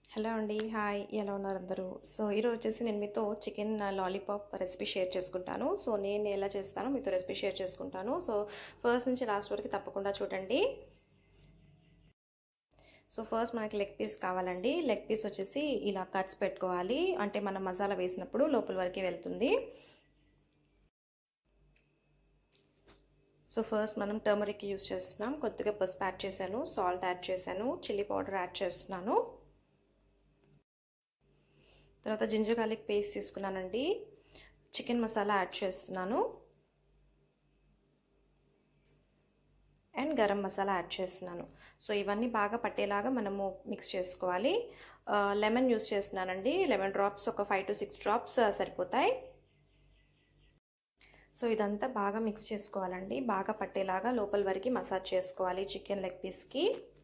hello అండి hi ఎలా ఉన్నారు అందరూ సో ఈరోజు వచ్చేసి నేను మీతో చికెన్ లాలీపాప్ రెసిపీ షేర్ చేసుకుంటాను సో నేను ఎలా చేస్తానో మీతో రెసిపీ షేర్ చేసుకుంటాను సో ఫస్ట్ నుంచి లాస్ట్ వరకు తప్పకుండా చూడండి సో ఫస్ట్ మనకి లెగ్ పీస్ కావాలండి లెగ్ పీస్ వచ్చేసి ఇలా కట్స్ పెట్టుకోవాలి అంటే మనం మసాలా వేసినప్పుడు లోపల వరకు వెళ్తుంది సో ఫస్ట్ మనం టర్మరిక్ యూస్ చేస్తున్నాం కొద్దిగా పసుపు యాడ్ చేశాను సాల్ట్ యాడ్ చేశాను చిల్లీ పౌడర్ యాడ్ చేస్తున్నాను తర్వాత జింజర్ గార్లిక్ పేస్ట్ తీసుకున్నానండి చికెన్ మసాలా యాడ్ చేస్తున్నాను అండ్ గరం మసాలా యాడ్ చేస్తున్నాను సో ఇవన్నీ బాగా పట్టేలాగా మనము మిక్స్ చేసుకోవాలి లెమన్ యూస్ చేస్తున్నానండి లెమన్ డ్రాప్స్ ఒక ఫైవ్ టు సిక్స్ డ్రాప్స్ సరిపోతాయి సో ఇదంతా బాగా మిక్స్ చేసుకోవాలండి బాగా పట్టేలాగా లోపల వరకు మసాజ్ చేసుకోవాలి చికెన్ లెగ్ పీస్కి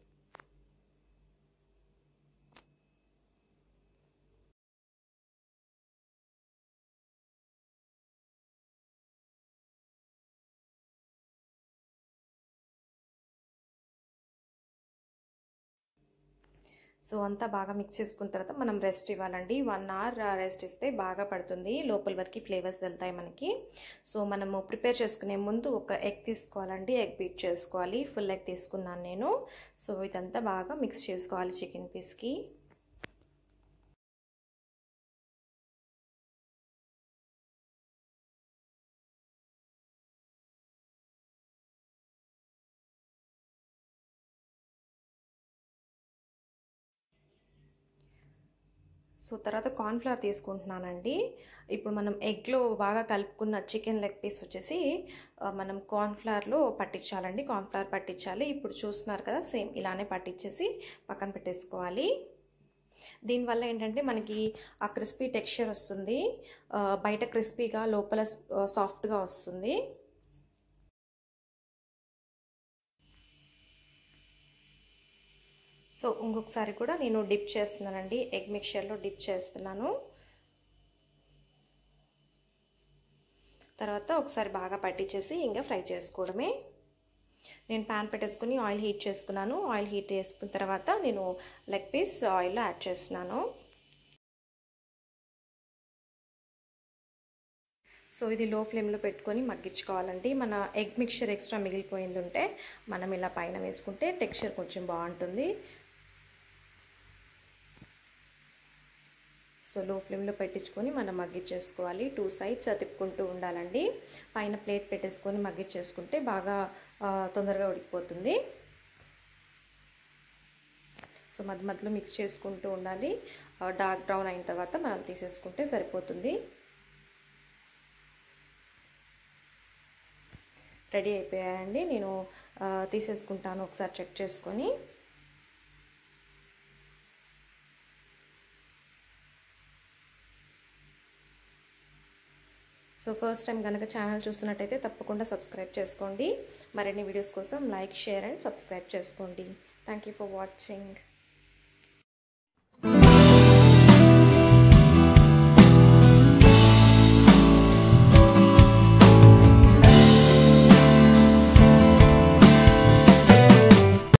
సో అంతా బాగా మిక్స్ చేసుకున్న తర్వాత మనం రెస్ట్ ఇవ్వాలండి వన్ అవర్ రెస్ట్ ఇస్తే బాగా పడుతుంది లోపల వరకు ఫ్లేవర్స్ వెళ్తాయి మనకి సో మనము ప్రిపేర్ చేసుకునే ముందు ఒక ఎగ్ తీసుకోవాలండి ఎగ్ బీట్ చేసుకోవాలి ఫుల్ ఎగ్ తీసుకున్నాను నేను సో ఇదంతా బాగా మిక్స్ చేసుకోవాలి చికెన్ పీస్కి సో తర్వాత కార్న్ఫ్లవర్ తీసుకుంటున్నానండి ఇప్పుడు మనం ఎగ్లో బాగా కలుపుకున్న చికెన్ లెగ్ పీస్ వచ్చేసి మనం కార్న్ఫ్లవర్లో పట్టించాలండి కార్న్ఫ్లవర్ పట్టించాలి ఇప్పుడు చూస్తున్నారు కదా సేమ్ ఇలానే పట్టించేసి పక్కన పెట్టేసుకోవాలి దీనివల్ల ఏంటంటే మనకి ఆ క్రిస్పీ టెక్స్చర్ వస్తుంది బయట క్రిస్పీగా లోపల సాఫ్ట్గా వస్తుంది సో ఇంకొకసారి కూడా నేను డిప్ చేస్తున్నానండి ఎగ్ మిక్చర్లో డిప్ చేస్తున్నాను తర్వాత ఒకసారి బాగా పట్టించేసి ఇంకా ఫ్రై చేసుకోవడమే నేను ప్యాన్ పెట్టేసుకుని ఆయిల్ హీట్ చేసుకున్నాను ఆయిల్ హీట్ చేసుకున్న తర్వాత నేను లెగ్ పీస్ ఆయిల్లో యాడ్ చేస్తున్నాను సో ఇది లో ఫ్లేమ్లో పెట్టుకొని మగ్గించుకోవాలండి మన ఎగ్ మిక్చర్ ఎక్స్ట్రా మిగిలిపోయింది ఉంటే మనం ఇలా పైన వేసుకుంటే టెక్స్చర్ కొంచెం బాగుంటుంది సో లో ఫ్లేమ్లో పెట్టించుకొని మనం మగ్గించేసుకోవాలి టూ సైడ్స్ తిప్పుకుంటూ ఉండాలండి పైన ప్లేట్ పెట్టేసుకొని మగ్గించేసుకుంటే బాగా తొందరగా ఉడికిపోతుంది సో మధ్య మధ్యలో మిక్స్ చేసుకుంటూ ఉండాలి డార్క్ బ్రౌన్ అయిన తర్వాత మనం తీసేసుకుంటే సరిపోతుంది రెడీ అయిపోయాయండి నేను తీసేసుకుంటాను ఒకసారి చెక్ చేసుకొని సో ఫస్ట్ టైం కనుక ఛానల్ చూస్తున్నట్టయితే తప్పకుండా సబ్స్క్రైబ్ చేసుకోండి మరిన్ని వీడియోస్ కోసం లైక్ షేర్ అండ్ సబ్స్క్రైబ్ చేసుకోండి థ్యాంక్ యూ ఫర్ వాచింగ్